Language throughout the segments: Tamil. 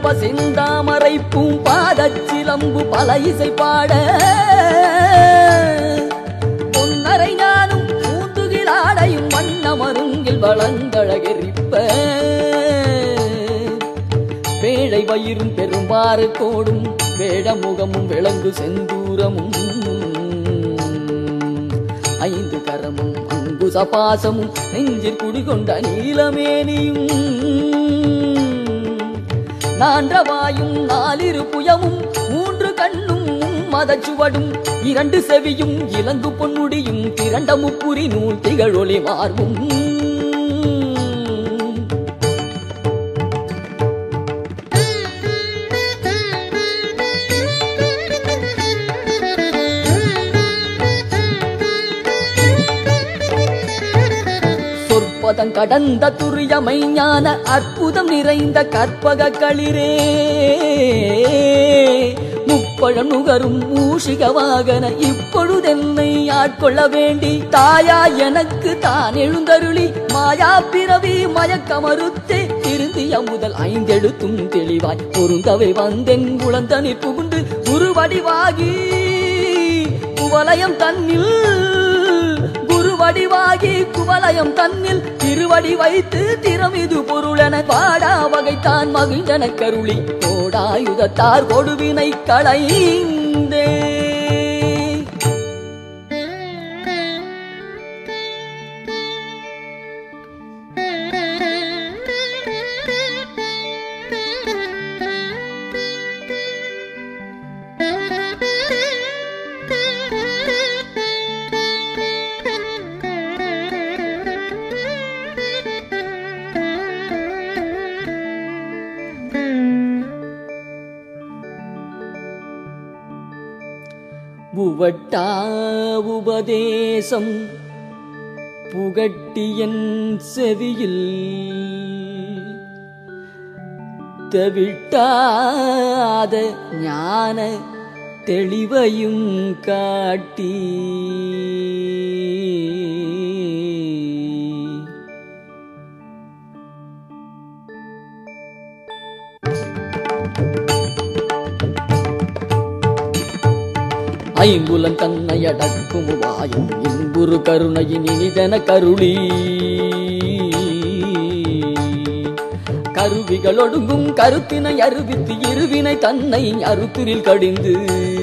பல்லவ செந்தாமரை பூம்பாதச்சிலம்பு பல இசை பாட பொன்னரை ஞானும் பூந்துகிலாடையும் வண்ண மருங்கில் வளங்கழகெரிப்ப பேழை வயிறும் பெரும்பாறு கோடும் வேடமுகமும் விளங்கு செந்தூரமும் ஐந்து கரமும் அங்குச பாசமும் நெஞ்சில் குடிகொண்ட நீலமேனியும் நான்றவாயும் நாலிரு புயமும் மூன்று கண்ணும் மதச்சுவடும் இரண்டு செவியும் இலங்கு பொன்முடியும் திரண்ட முப்புரி நூல் திகழொளி மார்பும் சொற்பதம் கடந்த துரியமை ஞான அற்புதம் நிறைந்த கற்பக களிரே முப்பழம் நுகரும் மூஷிக வாகன இப்பொழுதென்னை ஆட்கொள்ள வேண்டி தாயா எனக்கு தான் எழுந்தருளி மாயா பிறவி மயக்கமறுத்தே திருந்திய முதல் ஐந்தெழுத்தும் தெளிவாய் பொருந்தவை வந்தென் குளந்தனில் புகுந்து குருவடிவாகி குவலயம் தன்னில் குருவடிவாகி குவலயம் தன்னில் திருவடி வைத்து திறமிது பொருளென பாடா வகைத்தான் மகிழ்ந்தன கருளி கோடாயுதத்தார் கொடுவினை களைந்தே உவட்டா உபதேசம் புகட்டியன் செவியில் தவிட்டாத ஞான தெளிவையும் காட்டி ஐம்புலன் தன்னை அடக்கும் வாயும் இன்புரு கருணையின் இனிதன கருளி கருவிகள் ஒடுங்கும் கருத்தினை அருவித்து இருவினை தன்னை அறுத்திரில் கடிந்து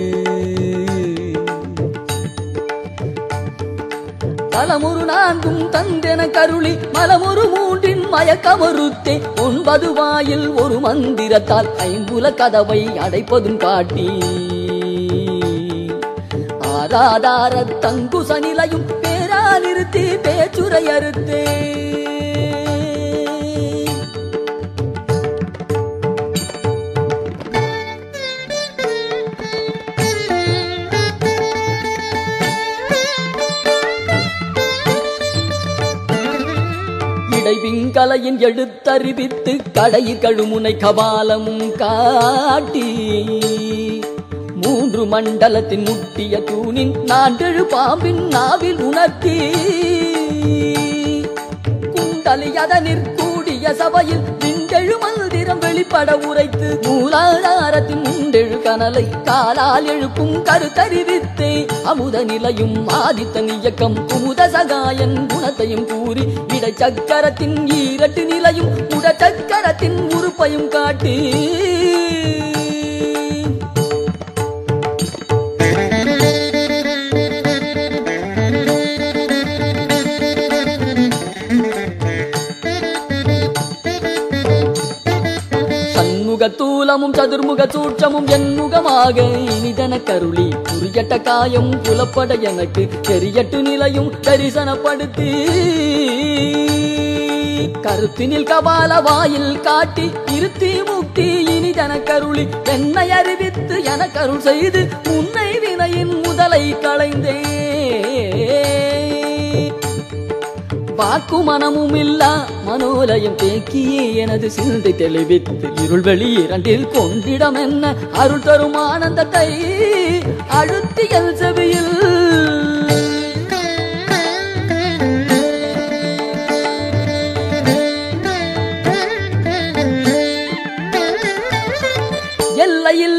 தலமுரு நான்கும் தந்தென கருளி மலமுரு மூன்றின் மயக்கமறுத்தே ஒன்பது வாயில் ஒரு மந்திரத்தால் ஐம்புல கதவை அடைப்பதும் காட்டி ஆராதார தங்குச நிலையும் பேரா நிறுத்தி பேச்சுரை அறுத்தே இடைவிங்கலையின் எழுத்தறிவித்து கடையில் கழுமுனை கபாலமும் காட்டி மூன்று மண்டலத்தின் முட்டிய தூணின் நான்கெழு பாம்பின் நாவில் உணர்த்தி குண்டலி அதனிற் கூடிய சபையில் விண்டெழு மந்திரம் வெளிப்பட உரைத்து மூலாதாரத்தின் முண்டெழு கனலை காலால் எழுப்பும் கருத்தறிவித்தே அமுத நிலையும் ஆதித்தன் இயக்கம் குமுத சகாயன் குணத்தையும் கூறி இடச்சக்கரத்தின் ஈரட்டு நிலையும் உடச்சக்கரத்தின் உறுப்பையும் காட்டி சண்முக தூலமும் சதுர்முக சூட்சமும் என்முகமாக இனிதன கருளி புரியட்ட காயம் புலப்பட எனக்கு தெரியட்டு நிலையும் தரிசனப்படுத்தி கருத்தினில் கபால வாயில் காட்டி இருத்தி முக்தி இனிதன கருளி என்னை அறிவித்து என கருள் செய்து உன்னை வினையின் முதலை களைந்தே வாக்கு மனமும் இல்லா மனோலயம் தேக்கியே எனது சிந்தை தெளிவித்து இருள் வெளி இரண்டில் கொண்டிடம் என்ன அருள் தரும் ஆனந்தத்தை அழுத்தியல் செவியில்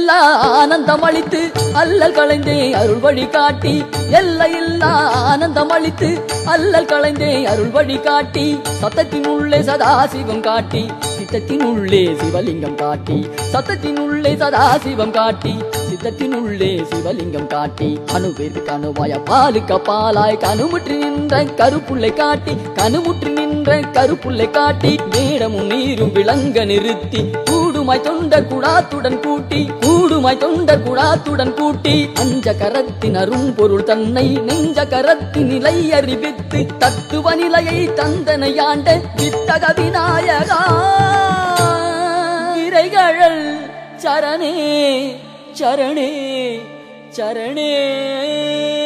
எல்லையில்லா ஆனந்தம் அளித்து அல்லல் களைந்தே அருள் வழி காட்டி எல்லையில்லா ஆனந்தம் அளித்து அல்லல் களைந்தே அருள் வழி காட்டி சத்தத்தின் உள்ளே சதாசிவம் காட்டி சித்தத்தின் உள்ளே சிவலிங்கம் காட்டி சத்தத்தின் உள்ளே சதாசிவம் காட்டி சித்தத்தின் உள்ளே சிவலிங்கம் காட்டி அணுவேற்கு கணுவாய பாலுக்க பாலாய் கணுமுற்றி நின்ற கருப்புள்ளை காட்டி கணுமுற்றி நின்ற கருப்புள்ளை காட்டி மேடமும் நீரும் விளங்க நிறுத்தி கூடுமாய் தொண்டர் குடாத்துடன் கூட்டி கூடுமாய் தொண்டர் குடாத்துடன் கூட்டி அஞ்ச கரத்தின் அரும்பொருள் தன்னை நெஞ்ச கரத்தின் நிலை அறிவித்து தத்துவ நிலையை தந்தனை ஆண்ட வித்தக விநாயகா விரைகழல் சரணே சரணே சரணே